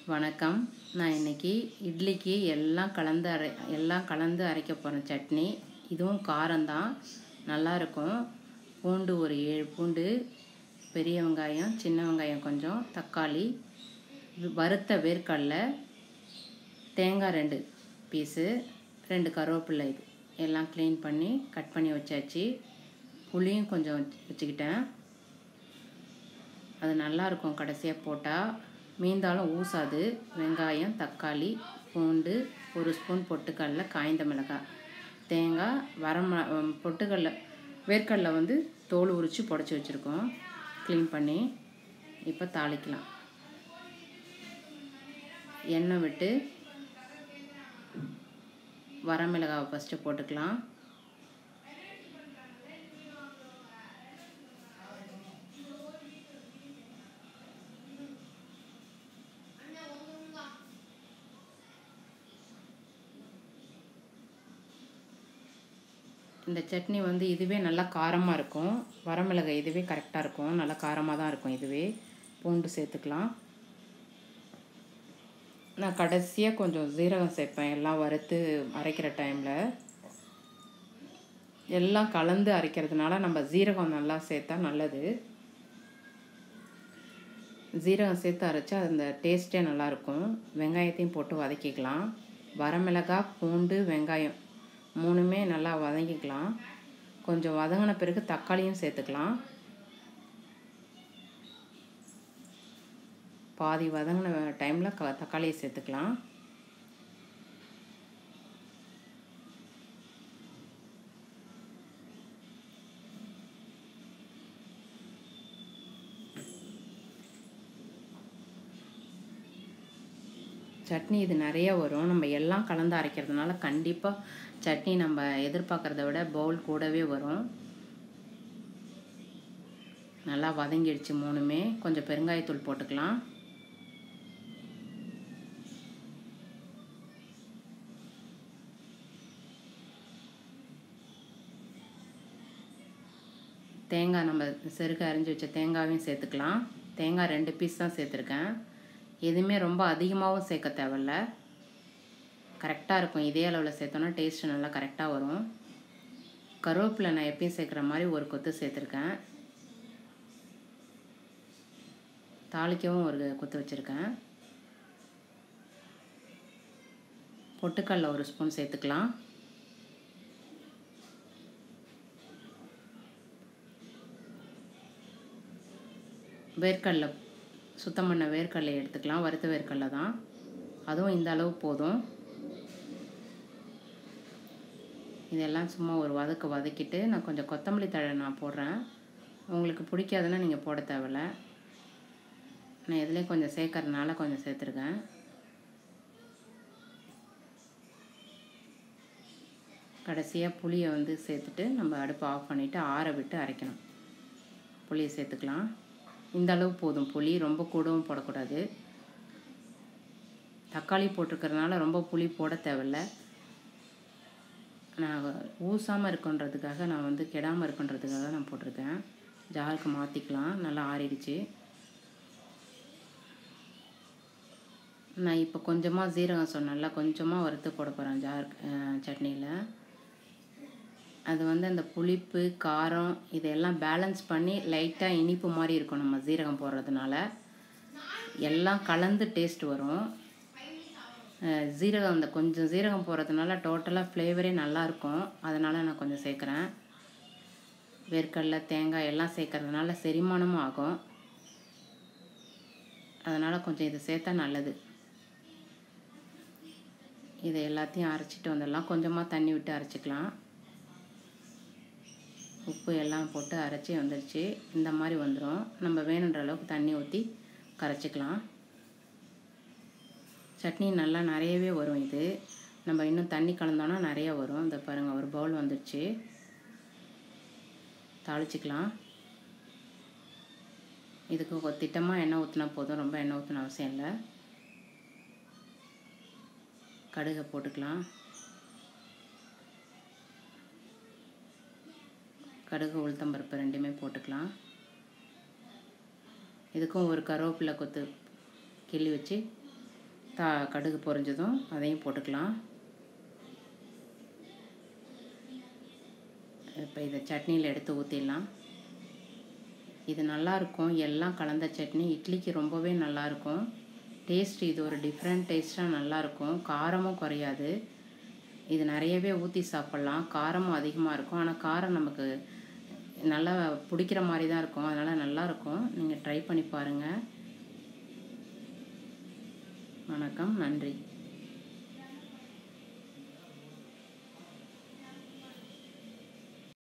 வணக்கம் நான் இன்னைக்கு இட்லிக்கு எல்லாம் கலந்து அரை எல்லாம் கலந்து அரைக்க போகிறேன் சட்னி இதுவும் காரம்தான் நல்லா இருக்கும் பூண்டு ஒரு ஏழு பூண்டு பெரிய வெங்காயம் சின்ன வெங்காயம் கொஞ்சம் தக்காளி வறுத்த வேர்க்கடலை தேங்காய் ரெண்டு பீஸு ரெண்டு கருவேப்பிலை இது எல்லாம் க்ளீன் பண்ணி கட் பண்ணி வச்சாச்சு புளியும் கொஞ்சம் வச்சு- வச்சுக்கிட்டேன் அது நல்லா இருக்கும் கடைசியாக போட்டால் மீந்தாலும் ஊசாது வெங்காயம் தக்காளி பூண்டு ஒரு ஸ்பூன் பொட்டுக்கடலை காய்ந்த மிளகாய் தேங்காய் வரம பொட்டுக்கடலை வேர்க்கடலை வந்து தோல் உரித்து புடச்சி வச்சுருக்கோம் க்ளீன் பண்ணி இப்போ தாளிக்கலாம் எண்ணெய் விட்டு வரமிளகாவை ஃபஸ்ட்டு போட்டுக்கலாம் இந்த சட்னி வந்து இதுவே நல்லா காரமாக இருக்கும் வரமிளகாய் இதுவே கரெக்டாக இருக்கும் நல்லா காரமாக தான் இருக்கும் இதுவே பூண்டு சேர்த்துக்கலாம் நான் கடைசியாக கொஞ்சம் ஜீரகம் சேர்ப்பேன் எல்லாம் வறுத்து அரைக்கிற டைமில் எல்லாம் கலந்து அரைக்கிறதுனால நம்ம ஜீரகம் நல்லா சேர்த்தா நல்லது ஜீரகம் சேர்த்து அரைச்சா அந்த டேஸ்ட்டே நல்லாயிருக்கும் வெங்காயத்தையும் போட்டு வதக்கிக்கலாம் வரமிளகாய் பூண்டு வெங்காயம் மூணுமே நல்லா வதக்கிக்கலாம் கொஞ்சம் வதங்கின பிறகு தக்காளியும் சேர்த்துக்கலாம் பாதி வதங்கின டைமில் க தக்காளியை சேர்த்துக்கலாம் சட்னி இது நிறைய வரும் நம்ம எல்லாம் கலந்து அரைக்கிறதுனால கண்டிப்பாக சட்னி நம்ம எதிர்பார்க்குறத விட பவுல் கூடவே வரும் நல்லா வதங்கிடுச்சு மூணுமே கொஞ்சம் பெருங்காயத்தூள் போட்டுக்கலாம் தேங்காய் நம்ம செருக அரிஞ்சு வச்ச தேங்காயும் சேர்த்துக்கலாம் தேங்காய் ரெண்டு பீஸ் தான் சேர்த்துருக்கேன் எதுவுமே ரொம்ப அதிகமாகவும் சேர்க்க தேவையில்ல கரெக்டாக இருக்கும் இதே அளவில் சேர்த்தோன்னா டேஸ்ட்டு நல்லா கரெக்டாக வரும் கருவேப்பிலை நான் எப்பயும் சேர்க்குற மாதிரி ஒரு கொத்து சேர்த்துருக்கேன் தாளிக்கவும் ஒரு கொத்து வச்சுருக்கேன் பொட்டுக்கடல ஒரு ஸ்பூன் சேர்த்துக்கலாம் வேர்க்கடலை சுத்தம் பண்ண வேர்க்கடலை எடுத்துக்கலாம் வறுத்த வேர்க்கடலை தான் அதுவும் இந்த அளவு போதும் இதெல்லாம் சும்மா ஒரு வதக்கு வதக்கிட்டு நான் கொஞ்சம் கொத்தமல்லி தழை நான் போடுறேன் உங்களுக்கு பிடிக்காதுன்னா நீங்கள் போட தேவையில்ல நான் இதுலேயும் கொஞ்சம் சேர்க்கறதுனால கொஞ்சம் சேர்த்துருக்கேன் கடைசியாக புளியை வந்து சேர்த்துட்டு நம்ம அடுப்பை ஆஃப் பண்ணிவிட்டு ஆற விட்டு அரைக்கணும் புளியை சேர்த்துக்கலாம் இந்த அளவு போதும் புளி ரொம்ப கூடவும் போடக்கூடாது தக்காளி போட்டிருக்கறதுனால ரொம்ப புளி போட தேவையில்ல நான் ஊசாமல் இருக்குன்றதுக்காக நான் வந்து கெடாமல் இருக்குன்றதுக்காக நான் போட்டிருக்கேன் ஜாருக்கு மாற்றிக்கலாம் நல்லா ஆறிடுச்சு நான் இப்போ கொஞ்சமாக ஜீரகம் சொன்னேன்ல கொஞ்சமாக வறுத்து போட போகிறேன் ஜார் சட்னியில் அது வந்து அந்த புளிப்பு காரம் இதெல்லாம் பேலன்ஸ் பண்ணி லைட்டாக இனிப்பு மாதிரி இருக்கும் நம்ம ஜீரகம் போடுறதுனால எல்லாம் கலந்து டேஸ்ட் வரும் அஹ் ஜீரகம் அந்த கொஞ்சம் ஜீரகம் போடுறதுனால டோட்டலாக ஃப்ளேவரே நல்லாயிருக்கும் அதனால் நான் கொஞ்சம் சேர்க்குறேன் வேர்க்கடலை தேங்காய் எல்லாம் சேர்க்கறதுனால செரிமானமும் ஆகும் அதனால் கொஞ்சம் இதை சேர்த்தா நல்லது இதை எல்லாத்தையும் அரைச்சிட்டு வந்துடலாம் கொஞ்சமாக தண்ணி விட்டு அரைச்சிக்கலாம் உப்பு எல்லாம் போட்டு அரைச்சி வந்துடுச்சு இந்த மாதிரி வந்துடும் நம்ம வேணுன்ற அளவுக்கு தண்ணி ஊற்றி கரைச்சிக்கலாம் சட்னி நல்லா நிறையவே வரும் இது நம்ம இன்னும் தண்ணி கலந்தோன்னா நிறைய வரும் இந்த பாருங்கள் ஒரு பவுல் வந்துடுச்சு தாளிச்சிக்கலாம் இதுக்கு ஒரு திட்டமாக எண்ணெய் ஊற்றினா போதும் ரொம்ப எண்ணெய் ஊற்றின அவசியம் இல்லை கடுகை போட்டுக்கலாம் கடுகு உளுத்தம்பருப்பு ரெண்டுமே போட்டுக்கலாம் இதுக்கும் ஒரு கருவேப்பிலை கொத்து கிள்ளி வச்சு தா கடுகு பொரிஞ்சதும் அதையும் போட்டுக்கலாம் இப்போ இதை சட்னியில் எடுத்து ஊற்றிடலாம் இது நல்லாயிருக்கும் எல்லாம் கலந்த சட்னி இட்லிக்கு ரொம்பவே நல்லாயிருக்கும் டேஸ்ட் இது ஒரு டிஃப்ரெண்ட் டேஸ்ட்டாக நல்லாயிருக்கும் காரமும் குறையாது இது நிறையவே ஊற்றி சாப்பிட்லாம் காரமும் அதிகமாக இருக்கும் ஆனால் காரம் நமக்கு நல்லா பிடிக்கிற மாதிரி தான் இருக்கும் அதனால் நல்லாயிருக்கும் நீங்கள் ட்ரை பண்ணி பாருங்கள் வணக்கம் நன்றி